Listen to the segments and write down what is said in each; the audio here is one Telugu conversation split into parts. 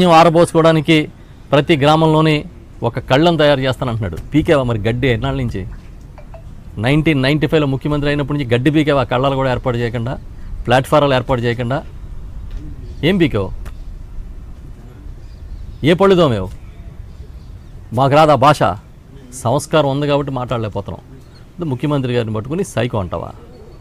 ఆరబోసుకోవడానికి ప్రతి గ్రామంలోని ఒక కళ్ళం తయారు చేస్తానంటున్నాడు పీకేవా మరి గడ్డి ఎన్నాళ్ళ నుంచి నైన్టీన్ నైంటీ ఫైవ్లో ముఖ్యమంత్రి అయినప్పటి నుంచి గడ్డి పీకేవా కళ్ళాలు కూడా ఏర్పాటు చేయకుండా ప్లాట్ఫారాలు ఏర్పాటు చేయకుండా ఏం పీకావు ఏ పళ్ళు దోమేవు మాకు రాదా భాష సంస్కారం ఉంది కాబట్టి మాట్లాడలేకపోతున్నాం ఇది ముఖ్యమంత్రి గారిని పట్టుకుని సైకో అంటావా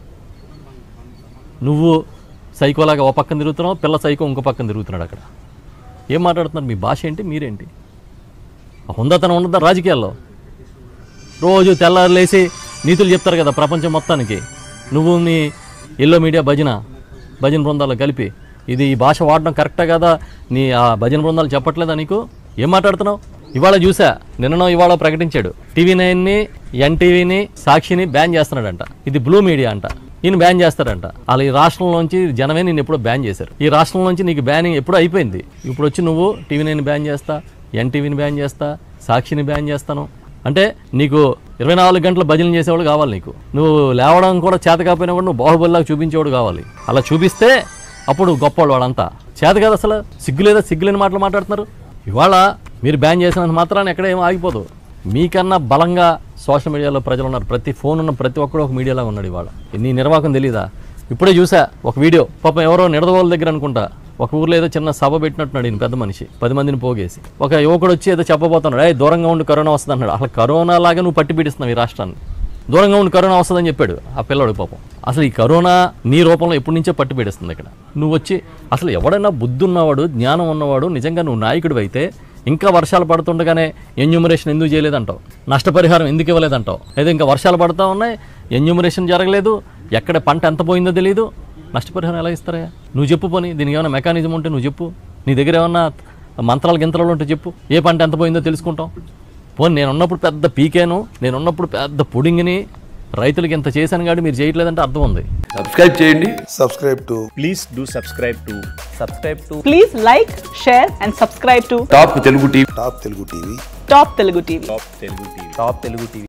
నువ్వు సైకోలాగా ఓ పక్కన తిరుగుతున్నావు పిల్ల సైకో ఇంకో పక్కన తిరుగుతున్నాడు అక్కడ ఏం మాట్లాడుతున్నారు మీ భాష ఏంటి మీరేంటి ఆ హుందాతనం ఉండదా రాజకీయాల్లో రోజు తెల్లారు లేచి నీతులు చెప్తారు కదా ప్రపంచం మొత్తానికి నువ్వు నీ ఎల్లో మీడియా భజన భజన బృందాలు కలిపి ఇది ఈ భాష వాడడం కరెక్టా కదా నీ ఆ భజన బృందాలు చెప్పట్లేదా నీకు ఏం మాట్లాడుతున్నావు ఇవాళ చూసా నిన్ననో ఇవాళ ప్రకటించాడు టీవీ నైన్ని ఎన్టీవీని సాక్షిని బ్యాన్ చేస్తున్నాడంట ఇది బ్లూ మీడియా అంట ఈయన బ్యాన్ చేస్తారంట అలా ఈ రాష్ట్రంలోంచి జనమే నేను ఎప్పుడో బ్యాన్ చేశారు ఈ రాష్ట్రంలోంచి నీకు బ్యానింగ్ ఎప్పుడో అయిపోయింది ఇప్పుడు వచ్చి నువ్వు టీవీ నైన్ బ్యాన్ చేస్తా ఎన్టీవీని బ్యాన్ చేస్తా సాక్షిని బ్యాన్ చేస్తాను అంటే నీకు ఇరవై నాలుగు గంటల భజనలు చేసేవాడు కావాలి నీకు నువ్వు లేవడం కూడా చేత కాకపోయినా కూడా నువ్వు బాహుబలిలాగా చూపించేవాడు కావాలి అలా చూపిస్తే అప్పుడు గొప్పవాళ్ళు వాళ్ళంతా చేత కాదు అసలు సిగ్గు లేదా సిగ్గులేని మాటలు మాట్లాడుతున్నారు ఇవాళ మీరు బ్యాన్ చేసినంత మాత్రాన్ని ఎక్కడ ఏం ఆగిపోదు మీకన్నా బలంగా సోషల్ మీడియాలో ప్రజలు ఉన్నారు ప్రతి ఫోన్ ఉన్న ప్రతి ఒక్కడు ఒక మీడియాలో ఉన్నాడు ఇవాళ నీ నిర్వాహకం తెలీదా ఇప్పుడే చూసా ఒక వీడియో పాపం ఎవరో నిడదవోల దగ్గర అనుకుంటా ఒక ఊర్లో ఏదో చిన్న సభ పెట్టినట్టున్నాడు ఈయన పెద్ద మనిషి పది మందిని పోగేసి ఒక యువకుడు వచ్చి ఏదో చెప్పబోతున్నాడు ఏ దూరంగా ఉండి కరోనా వస్తుంది అన్నాడు అసలు కరోనా లాగా నువ్వు పట్టి పీడిస్తున్నావు ఈ రాష్ట్రాన్ని దూరంగా ఉండి కరోనా వస్తుందని చెప్పాడు ఆ పిల్లడు పాపం అసలు ఈ కరోనా నీ రూపంలో ఎప్పటి నుంచో పట్టి పీడిస్తుంది ఇక్కడ నువ్వు వచ్చి అసలు ఎవడైనా బుద్ధి ఉన్నవాడు జ్ఞానం ఉన్నవాడు నిజంగా నువ్వు నాయకుడు అయితే ఇంకా వర్షాలు పడుతుండగానే ఎన్యూమరేషన్ ఎందుకు చేయలేదంటావు నష్టపరిహారం ఎందుకు ఇవ్వలేదంటావు లేదా ఇంకా వర్షాలు పడుతూ ఉన్నాయి ఎన్యూమరేషన్ జరగలేదు ఎక్కడ పంట ఎంత పోయిందో తెలియదు నష్టపరిహారం ఎలా ఇస్తారా నువ్వు చెప్పు పోనీ దీనికి ఏమైనా మెకానిజం ఉంటే నువ్వు చెప్పు నీ దగ్గర ఏమన్నా మంత్రాలు గింతరాలు ఉంటే చెప్పు ఏ పంట ఎంత పోయిందో తెలుసుకుంటాం పోనీ నేను ఉన్నప్పుడు పెద్ద పీకేను నేను ఉన్నప్పుడు పెద్ద పుడింగిని రైతులకి ఇంత చేశాను కాబట్టి మీరు చేయట్లేదంటే అర్థం ఉంది సబ్స్క్రైబ్ చేయండి subscribe to Please do subscribe to subscribe to Please like, share, and subscribe to top Telugu TV Top Telugu TV. Top Telugu TV. Top Telugu TV. Top Telugu TV